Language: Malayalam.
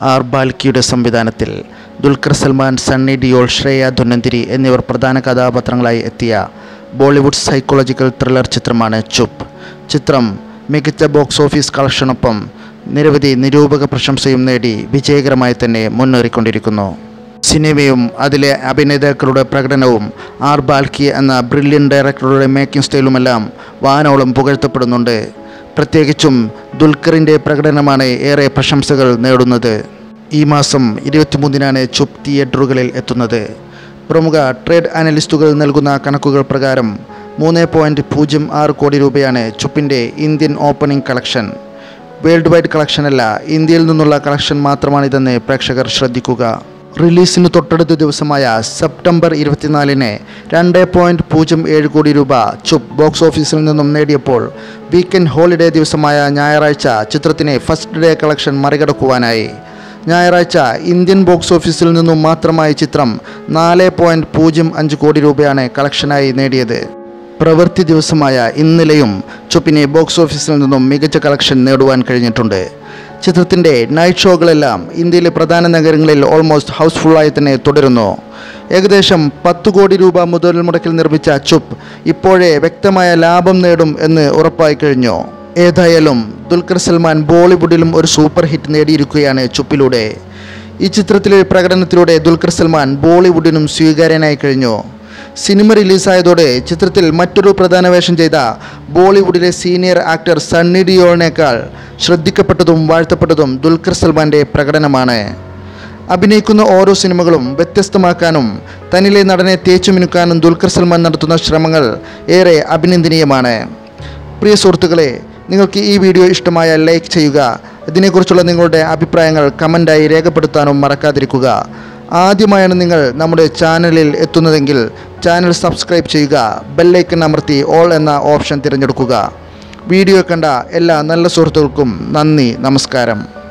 ആർ ബാൽക്കിയുടെ സംവിധാനത്തിൽ ദുൽഖർ സൽമാൻ സണ്ണി ഡിയോൾ ശ്രേയ ധുനന്തിരി എന്നിവർ പ്രധാന കഥാപാത്രങ്ങളായി എത്തിയ ബോളിവുഡ് സൈക്കോളജിക്കൽ ത്രില്ലർ ചിത്രമാണ് ചുപ്പ് ചിത്രം മികച്ച ബോക്സ് ഓഫീസ് കളക്ഷനൊപ്പം നിരവധി നിരൂപക പ്രശംസയും നേടി വിജയകരമായി തന്നെ മുന്നേറിക്കൊണ്ടിരിക്കുന്നു സിനിമയും അതിലെ അഭിനേതാക്കളുടെ പ്രകടനവും ആർ ബാൽക്കി എന്ന ബ്രില്യൻ ഡയറക്ടറുടെ മേക്കിംഗ് സ്റ്റൈലുമെല്ലാം വാനോളം പുകഴ്ത്തപ്പെടുന്നുണ്ട് പ്രത്യേകിച്ചും ദുൽഖറിൻ്റെ പ്രകടനമാണ് ഏറെ പ്രശംസകൾ നേടുന്നത് ഈ മാസം ഇരുപത്തിമൂന്നിനാണ് ചുപ് തിയേറ്ററുകളിൽ എത്തുന്നത് പ്രമുഖ ട്രേഡ് അനലിസ്റ്റുകൾ നൽകുന്ന കണക്കുകൾ പ്രകാരം മൂന്ന് പോയിൻറ്റ് പൂജ്യം ആറ് കോടി രൂപയാണ് ചുപ്പിൻ്റെ Indian opening collection world wide കളക്ഷനല്ല ഇന്ത്യയിൽ നിന്നുള്ള കളക്ഷൻ മാത്രമാണിതെന്ന് പ്രേക്ഷകർ ശ്രദ്ധിക്കുക റിലീസിന് തൊട്ടടുത്ത ദിവസമായ സെപ്റ്റംബർ ഇരുപത്തിനാലിന് രണ്ട് പോയിൻറ്റ് പൂജ്യം ഏഴ് കോടി രൂപ ചുപ്പ് ബോക്സ് ഓഫീസിൽ നിന്നും നേടിയപ്പോൾ വീക്കെൻഡ് ഹോളിഡേ ദിവസമായ ഞായറാഴ്ച ചിത്രത്തിന് ഫസ്റ്റ് ഡേ കളക്ഷൻ മറികടക്കുവാനായി ഞായറാഴ്ച ഇന്ത്യൻ ബോക്സ് ഓഫീസിൽ നിന്നും മാത്രമായി ചിത്രം നാല് പോയിൻറ്റ് പൂജ്യം അഞ്ച് കോടി രൂപയാണ് കളക്ഷനായി നേടിയത് പ്രവൃത്തി ദിവസമായ ഇന്നലെയും ചുപ്പിന് ബോക്സ് ഓഫീസിൽ നിന്നും മികച്ച കളക്ഷൻ നേടുവാൻ കഴിഞ്ഞിട്ടുണ്ട് ചിത്രത്തിൻ്റെ നൈറ്റ് ഷോകളെല്ലാം ഇന്ത്യയിലെ പ്രധാന നഗരങ്ങളിൽ ഓൾമോസ്റ്റ് ഹൗസ്ഫുള്ളായി തന്നെ തുടരുന്നു ഏകദേശം പത്ത് കോടി രൂപ മുതൽ മുടക്കിൽ നിർമ്മിച്ച ചുപ്പ് ഇപ്പോഴേ വ്യക്തമായ ലാഭം നേടും എന്ന് ഉറപ്പായി കഴിഞ്ഞു ഏതായാലും ദുൽഖർ സൽമാൻ ബോളിവുഡിലും ഒരു സൂപ്പർ ഹിറ്റ് നേടിയിരിക്കുകയാണ് ചുപ്പിലൂടെ ഈ ചിത്രത്തിലെ പ്രകടനത്തിലൂടെ ദുൽഖർ സൽമാൻ ബോളിവുഡിനും സ്വീകാര്യനായി കഴിഞ്ഞു സിനിമ റിലീസായതോടെ ചിത്രത്തിൽ മറ്റൊരു പ്രധാന വേഷം ചെയ്ത ബോളിവുഡിലെ സീനിയർ ആക്ടർ സണ്ണി ഡിയോളിനേക്കാൾ ശ്രദ്ധിക്കപ്പെട്ടതും വാഴ്ത്തപ്പെട്ടതും ദുൽഖർ സൽമാൻ്റെ പ്രകടനമാണ് അഭിനയിക്കുന്ന ഓരോ സിനിമകളും വ്യത്യസ്തമാക്കാനും തന്നിലെ നടനെ തേച്ചുമിനുക്കാനും ദുൽഖർ സൽമാൻ നടത്തുന്ന ശ്രമങ്ങൾ ഏറെ അഭിനന്ദനീയമാണ് പ്രിയ സുഹൃത്തുക്കളെ നിങ്ങൾക്ക് ഈ വീഡിയോ ഇഷ്ടമായാൽ ലൈക്ക് ചെയ്യുക ഇതിനെക്കുറിച്ചുള്ള നിങ്ങളുടെ അഭിപ്രായങ്ങൾ കമൻ്റായി രേഖപ്പെടുത്താനും മറക്കാതിരിക്കുക ആദ്യമായാണ് നിങ്ങൾ നമ്മുടെ ചാനലിൽ എത്തുന്നതെങ്കിൽ ചാനൽ സബ്സ്ക്രൈബ് ചെയ്യുക ബെല്ലൈക്കൺ അമർത്തി ഓൾ എന്ന ഓപ്ഷൻ തിരഞ്ഞെടുക്കുക വീഡിയോ കണ്ട എല്ലാ നല്ല സുഹൃത്തുക്കൾക്കും നന്ദി നമസ്കാരം